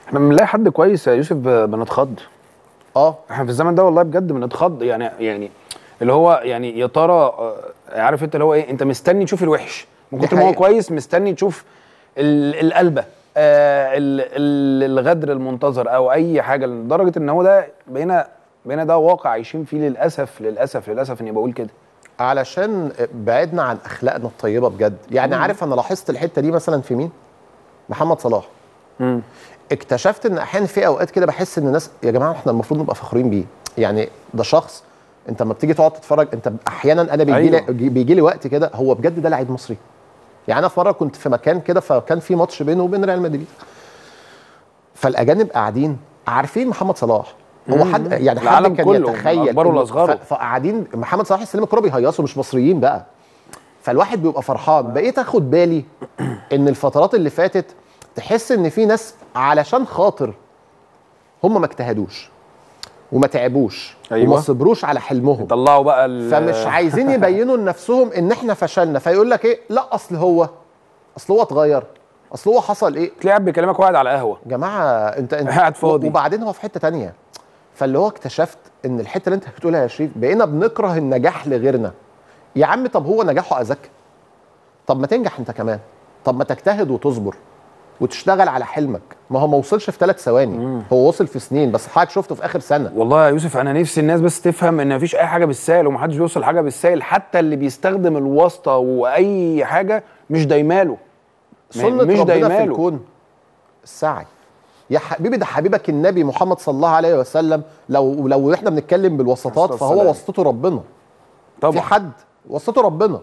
احنا بنلاقي حد كويس يا يوسف ب- بنتخض اه احنا في الزمن ده والله بجد بنتخض يعني يعني اللي هو يعني يا ترى آه، عارف انت اللي هو ايه انت مستني تشوف الوحش من دي كتر ما هو حقيقة. كويس مستني تشوف ال- القلبه آه ال- ال- الغدر المنتظر او اي حاجه لدرجه ان هو ده بقينا بقينا ده واقع عايشين فيه للاسف للاسف للاسف اني بقول كده علشان بعدنا عن اخلاقنا الطيبه بجد يعني عارف انا لاحظت الحته دي مثلا في مين محمد صلاح مم. اكتشفت ان احيانا في اوقات كده بحس ان الناس يا جماعه احنا المفروض نبقى فخورين بيه يعني ده شخص انت لما بتيجي تقعد تتفرج انت احيانا انا بيجي لي أيوة. بيجي لي وقت كده هو بجد ده لعيب مصري يعني انا في مره كنت في مكان كده فكان في ماتش بينه وبين ريال مدريد فالاجانب قاعدين عارفين محمد صلاح هو حد يعني حد العالم كان كله، يتخيل أكبره إنه- وأصغره. ف- فقاعدين محمد صلاح يستلم الكوره بيهيصوا مش مصريين بقى فالواحد بيبقى فرحان بقيت اخد بالي ان الفترات اللي فاتت تحس ان في ناس علشان خاطر هم ما اجتهدوش وما تعبوش أيوة. وما صبروش على حلمهم طلعوا بقى ال- فمش عايزين يبينوا لنفسهم ان احنا فشلنا فيقول لك ايه لا اصل هو اصل هو اتغير اصل هو حصل ايه تلاقي قاعد بيكلمك واحد على قهوه جماعه انت انت قاعد فاضي. وبعدين هو في حته تانية فاللي هو اكتشفت ان الحته اللي انت بتقولها يا شريف بقينا بنكره النجاح لغيرنا يا عم طب هو نجاحه اذكى طب ما تنجح انت كمان طب ما تجتهد وتصبر وتشتغل على حلمك ما هو ما وصلش في ثلاث ثواني هو وصل في سنين بس حضرتك شفته في اخر سنه والله يا يوسف انا نفسي الناس بس تفهم ان مفيش اي حاجه بالسهل ومحدش بيوصل حاجه بالسهل حتى اللي بيستخدم الواسطه واي حاجه مش دايماله سنه مش ربنا في دايماله. الكون السعي يا حبيبي ده حبيبك النبي محمد صلى الله عليه وسلم لو لو احنا بنتكلم بالوسطات الصلاة فهو والسلام. واسطته ربنا في طبعا حد وسطه ربنا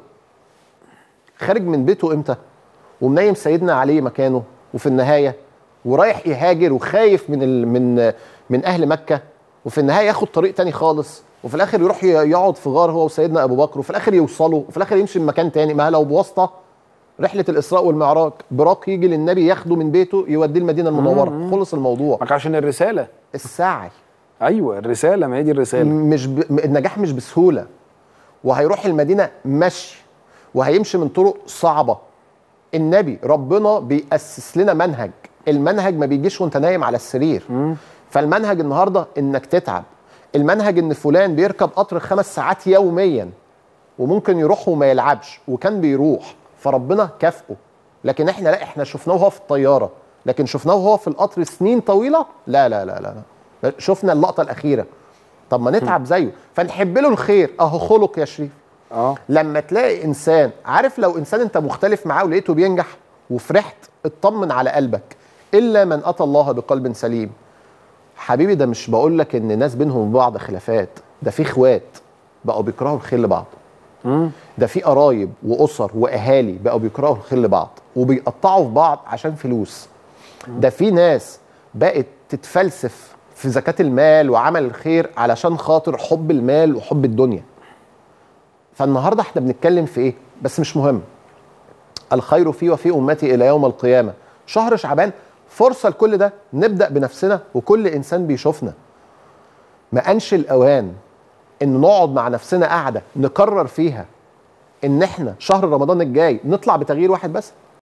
خارج من بيته امتى ومنيم سيدنا علي مكانه وفي النهايه ورايح يهاجر وخايف من ال من من اهل مكه وفي النهايه ياخد طريق تاني خالص وفي الاخر يروح ي- يقعد في غار هو وسيدنا ابو بكر وفي الاخر يوصلوا وفي الاخر يمشي من مكان تاني ما لو بواسطه رحله الاسراء والمعراج براق يجي للنبي ياخده من بيته يوديه المدينه المنوره خلص الموضوع ما كان عشان الرساله السعي ايوه الرساله ما هي دي الرساله مش ب... النجاح مش بسهوله وهيروح المدينه مشي وهيمشي من طرق صعبه النبي ربنا بيأسس لنا منهج المنهج ما بيجيش وانت نايم على السرير فالمنهج النهارده انك تتعب المنهج ان فلان بيركب قطر خمس ساعات يوميا وممكن يروح وما يلعبش وكان بيروح فربنا كافئه لكن احنا لا احنا شفناه وهو في الطياره لكن شفناه وهو في القطر سنين طويله لا لا لا لا, لا. شفنا اللقطه الاخيره طب ما نتعب زيه فنحب له الخير اهو خلق يا شريف اه لما تلاقي انسان عارف لو انسان انت مختلف معاه ولقيته بينجح وفرحت اطمن على قلبك الا من اتى الله بقلب سليم حبيبي ده مش بقول لك ان ناس بينهم وبين بعض خلافات ده في اخوات بقوا بيكرهوا الخير لبعض ده في قرايب واسر واهالي بقوا بيكرهوا الخير لبعض وبيقطعوا في بعض عشان فلوس ده في ناس بقت تتفلسف في زكاة المال وعمل الخير علشان خاطر حب المال وحب الدنيا فالنهارده احنا بنتكلم في ايه بس مش مهم الخير في وفي امتي الى يوم القيامه شهر شعبان فرصه لكل ده نبدا بنفسنا وكل انسان بيشوفنا ما انش الاوان ان نقعد مع نفسنا قاعده نقرر فيها ان احنا شهر رمضان الجاي نطلع بتغيير واحد بس